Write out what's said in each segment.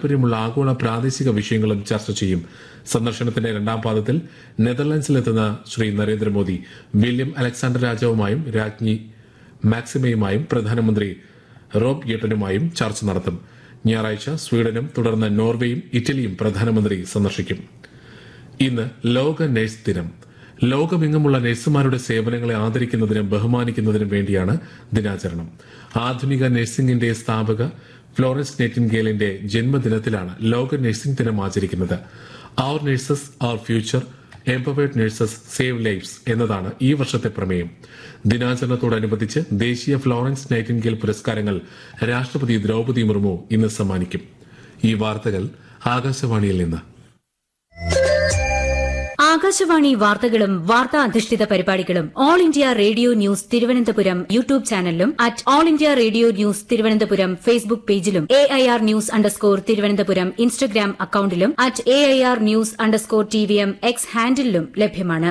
താൽപര്യമുള്ള ആഗോള പ്രാദേശിക വിഷയങ്ങളും ചർച്ച ചെയ്യും സന്ദർശനത്തിന്റെ രണ്ടാം പാദത്തിൽ നെതർലൻഡ്സിലെത്തുന്ന ശ്രീ നരേന്ദ്രമോദി വില്യം അലക്സാണ്ടർ രാജാവുമായും രാജ്ഞി മാക്സിമയുമായും പ്രധാനമന്ത്രി റോബ് ഗ്യട്ടനുമായും ചർച്ച നടത്തും ഞായറാഴ്ച സ്വീഡനും തുടർന്ന് നോർവേയും ഇറ്റലിയും പ്രധാനമന്ത്രി സന്ദർശിക്കും ഇന്ന് ലോക നഴ്സ് ദിനം ലോകമെങ്ങുമുള്ള നഴ്സുമാരുടെ സേവനങ്ങളെ ആദരിക്കുന്നതിനും ബഹുമാനിക്കുന്നതിനും വേണ്ടിയാണ് ദിനാചരണം ആധുനിക നഴ്സിംഗിന്റെ സ്ഥാപക ഫ്ലോറൻസ് നെറ്റിൻഗേലിന്റെ ജന്മദിനത്തിലാണ് ലോക നഴ്സിംഗ് ദിനം ആചരിക്കുന്നത് our nurses our future empowered nurses save lives എന്നതാണ് ഈ വർഷത്തെ പ്രമേയം ദിനാചരണത്തോടനുബന്ധിച്ച് ദേശീയ ഫ്ലോറൻസ് നൈറ്റിൻഗേൽ പുരസ്കാരങ്ങൾ രാഷ്ട്രപതി ദ്രൗപദി മുർമു ഇന്ന് സമ്മാനിക്കും ഈ വാർത്തകൾ ആകാശവാണിയിൽ നിന്ന് ആകാശവാണി വാർത്തകളും വാർത്താ അധിഷ്ഠിത പരിപാടികളും all India radio news Thiruvananthapuram YouTube ചാനലിലും at all India radio news Thiruvananthapuram Facebook പേജിലും A I R news underscore Thiruvananthapuram Instagram അക്കൌണ്ടിലും at A I R news underscore T V M X ഹാൻഡിലും ലഭ്യമാണ്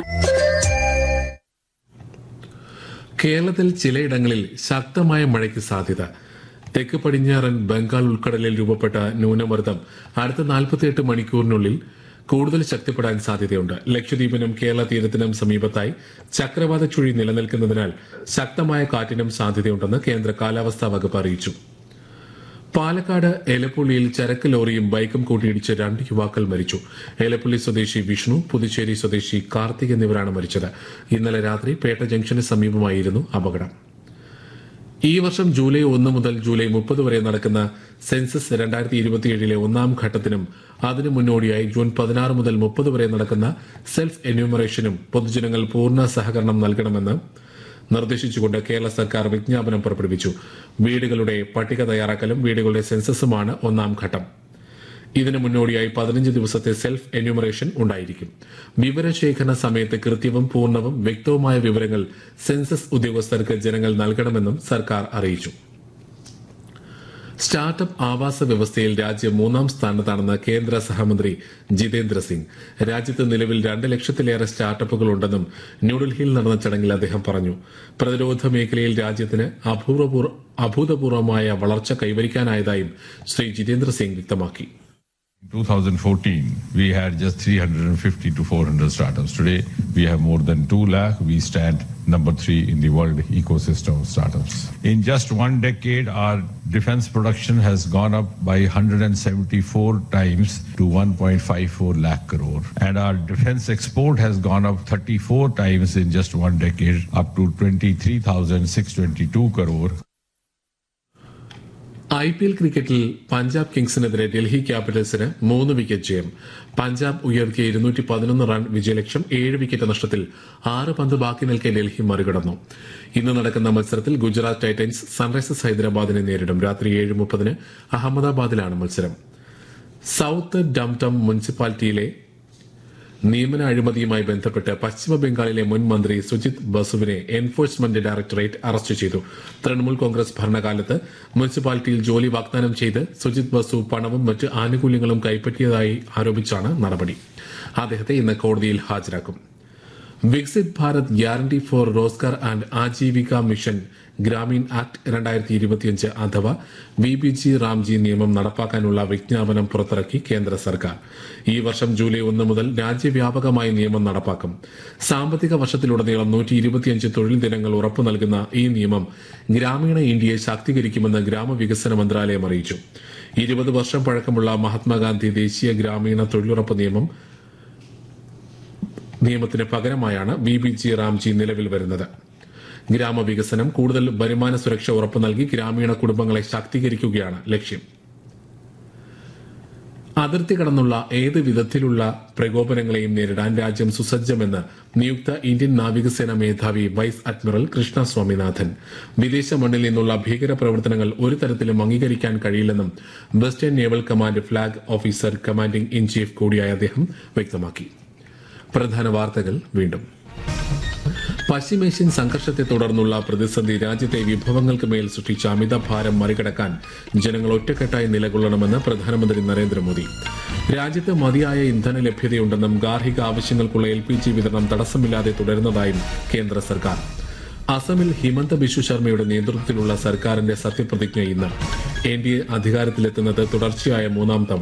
കേരളത്തിൽ ചിലയിടങ്ങളിൽ ശക്തമായ മഴയ്ക്ക് സാധ്യത തെക്ക് പടിഞ്ഞാറൻ ബംഗാൾ ഉൾക്കടലിൽ രൂപപ്പെട്ട ന്യൂനമർദ്ദം അടുത്ത നാൽപ്പത്തിയെട്ട് മണിക്കൂറിനുള്ളിൽ കൂടുതൽ ശക്തിപ്പെടാൻ സാധ്യതയുണ്ട് ലക്ഷദ്വീപിനും കേരള തീരത്തിനും സമീപത്തായി ചക്രവാത ചുഴി നിലനിൽക്കുന്നതിനാൽ ശക്തമായ കാറ്റിനും സാധ്യതയുണ്ടെന്ന് കേന്ദ്ര കാലാവസ്ഥാ വകുപ്പ് അറിയിച്ചു പാലക്കാട് എലപ്പുള്ളിയിൽ ചരക്ക് ലോറിയും ബൈക്കും കൂട്ടിയിടിച്ച് രണ്ട് യുവാക്കൾ മരിച്ചു എലപ്പുള്ളി സ്വദേശി വിഷ്ണു പുതുച്ചേരി സ്വദേശി കാർത്തിക് എന്നിവരാണ് മരിച്ചത് ഇന്നലെ രാത്രി പേട്ട ജംഗ്ഷന് സമീപമായിരുന്നു അപകടം ഈ വർഷം ജൂലൈ ഒന്ന് മുതൽ ജൂലൈ മുപ്പത് വരെ നടക്കുന്ന സെൻസസ് രണ്ടായിരത്തി ഇരുപത്തിയേഴിലെ ഒന്നാം ഘട്ടത്തിനും അതിനു മുന്നോടിയായി ജൂൺ പതിനാറ് മുതൽ മുപ്പത് വരെ നടക്കുന്ന സെൽഫ് എന്യൂമറേഷനും പൊതുജനങ്ങൾ പൂർണ്ണ സഹകരണം നൽകണമെന്ന് നിർദ്ദേശിച്ചുകൊണ്ട് കേരള സർക്കാർ വിജ്ഞാപനം പുറപ്പെടുവിച്ചു വീടുകളുടെ പട്ടിക തയ്യാറാക്കലും വീടുകളുടെ സെൻസസുമാണ് ഒന്നാം ഘട്ടം ഇതിനു മുന്നോടിയായി പതിനഞ്ച് ദിവസത്തെ സെൽഫ് എന്യൂമറേഷൻ ഉണ്ടായിരിക്കും വിവരശേഖരണ സമയത്ത് കൃത്യവും പൂർണ്ണവും വ്യക്തവുമായ വിവരങ്ങൾ സെൻസസ് ഉദ്യോഗസ്ഥർക്ക് ജനങ്ങൾ നൽകണമെന്നും സർക്കാർ അറിയിച്ചു സ്റ്റാർട്ടപ്പ് ആവാസ വ്യവസ്ഥയിൽ രാജ്യം മൂന്നാം സ്ഥാനത്താണെന്ന് കേന്ദ്ര സഹമന്ത്രി ജിതേന്ദ്ര സിംഗ് രാജ്യത്ത് നിലവിൽ രണ്ട് ലക്ഷത്തിലേറെ സ്റ്റാർട്ടപ്പുകൾ ഉണ്ടെന്നും ന്യൂഡൽഹിയിൽ നടന്ന ചടങ്ങിൽ അദ്ദേഹം പറഞ്ഞു പ്രതിരോധ മേഖലയിൽ രാജ്യത്തിന് അഭൂതപൂർവ അഭൂതപൂർവമായ വളർച്ച കൈവരിക്കാനായതായും ശ്രീ ജിതേന്ദ്ര സിംഗ് വ്യക്തമാക്കി In 2014, we had just 350 to 400 startups. Today, we have more than 2 lakh. We stand number three in the world ecosystem of startups. In just one decade, our defense production has gone up by 174 times to 1.54 lakh crore. And our defense export has gone up 34 times in just one decade, up to 23,622 crore. I P L ക്രിക്കറ്റിൽ പഞ്ചാബ് കിങ്സിനെതിരെ ഡൽഹി ക്യാപിറ്റൽസിന് മൂന്ന് wicket ജയം പഞ്ചാബ് ഉയർത്തിയ ഇരുന്നൂറ്റി പതിനൊന്ന് run വിജയലക്ഷ്യം ഏഴ് wicket നഷ്ടത്തിൽ ആറ് പന്ത് ബാക്കി നിൽക്കെ ഡൽഹി മറികടന്നു ഇന്ന് നടക്കുന്ന മത്സരത്തിൽ ഗുജറാത്ത് ടൈറ്റൻസ് സൺറൈസേഴ്സ് ഹൈദരാബാദിനെ നേരിടും രാത്രി ഏഴ് മുപ്പതിന് അഹമ്മദാബാദിലാണ് മത്സരം സൌത്ത് ഡംടം മുനിസിപ്പാലിറ്റിയിലെ നിയമന അഴിമതിയുമായി ബന്ധപ്പെട്ട് പശ്ചിമ ബംഗാളിലെ മുൻ മന്ത്രി സുജിത് ബസുവിനെ എൻഫോഴ്സ്മെന്റ് ഡയറക്ടറേറ്റ് അറസ്റ്റ് ചെയ്തു തൃണമൂൽ കോൺഗ്രസ് ഭരണകാലത്ത് മുനിസിപ്പാലിറ്റിയിൽ ജോലി വാഗ്ദാനം ചെയ്ത് സുജിത് ബസു പണവും മറ്റ് ആനുകൂല്യങ്ങളും കൈപ്പറ്റിയതായി ആരോപിച്ചാണ് നടപടി അദ്ദേഹത്തെ ഇന്ന് കോടതിയിൽ ഹാജരാക്കും Viksit Bharat guarantee for Rozgar and Ajeevika mission Gramin act രണ്ടായിരത്തി ഇരുപത്തിയഞ്ച് അഥവാ വി ബി ജി റാംജി നിയമം നടപ്പാക്കാനുള്ള വിജ്ഞാപനം പുറത്തിറക്കി കേന്ദ്ര സർക്കാർ ഈ വർഷം ജൂലൈ ഒന്ന് മുതൽ രാജ്യവ്യാപകമായി നിയമം നടപ്പാക്കും സാമ്പത്തിക വർഷത്തിലുടനീളം നൂറ്റി ഇരുപത്തിയഞ്ച് തൊഴിൽ ദിനങ്ങൾ ഉറപ്പു നൽകുന്ന ഈ നിയമം ഗ്രാമീണ ഇന്ത്യയെ ശാക്തീകരിക്കുമെന്ന് ഗ്രാമവികസന മന്ത്രാലയം അറിയിച്ചു ഇരുപത് വർഷം പഴക്കമുള്ള മഹാത്മാഗാന്ധി ദേശീയ ഗ്രാമീണ തൊഴിലുറപ്പ് നിയമം നിയമത്തിന് പകരമായാണ് ബി ബി ജി റാംജി നിലവിൽ വരുന്നത് ഗ്രാമവികസനം കൂടുതൽ വരുമാന സുരക്ഷ ഉറപ്പു നൽകി ഗ്രാമീണ കുടുംബങ്ങളെ ശാക്തീകരിക്കുകയാണ് ലക്ഷ്യം അതിർത്തി കടന്നുള്ള ഏത് വിധത്തിലുള്ള പ്രകോപനങ്ങളെയും നേരിടാൻ രാജ്യം സുസജ്ജമെന്ന് നിയുക്ത ഇന്ത്യൻ നാവികസേന മേധാവി വൈസ് അഡ്മിറൽ കൃഷ്ണ സ്വാമിനാഥൻ വിദേശ മണ്ണിൽ നിന്നുള്ള ഭീകര പ്രവർത്തനങ്ങൾ ഒരു തരത്തിലും അംഗീകരിക്കാൻ കഴിയില്ലെന്നും western naval command flag officer commanding in chief കൂടിയായ അദ്ദേഹം വ്യക്തമാക്കി പ്രധാന വാർത്തകൾ വീണ്ടും പശ്ചിമേഷ്യൻ സംഘർഷത്തെ തുടർന്നുള്ള പ്രതിസന്ധി രാജ്യത്തെ വിഭവങ്ങൾക്ക് മേൽ സൃഷ്ടിച്ച അമിതഭാരം മറികടക്കാൻ ജനങ്ങൾ ഒറ്റക്കെട്ടായി നിലകൊള്ളണമെന്ന് പ്രധാനമന്ത്രി നരേന്ദ്രമോദി രാജ്യത്ത് മതിയായ ഇന്ധന ലഭ്യതയുണ്ടെന്നും ഗാർഹിക ആവശ്യങ്ങൾക്കുള്ള എൽ പി ജി വിതരണം തടസ്സമില്ലാതെ തുടരുന്നതായും കേന്ദ്ര സർക്കാർ അസമിൽ ഹിമന്ത ബിശ്വ ശർമ്മയുടെ നേതൃത്വത്തിലുള്ള സർക്കാരിന്റെ സത്യപ്രതിജ്ഞ ഇന്ന് എൻ ഡി എ അധികാരത്തിലെത്തുന്നത് തുടർച്ചയായ മൂന്നാം തവണ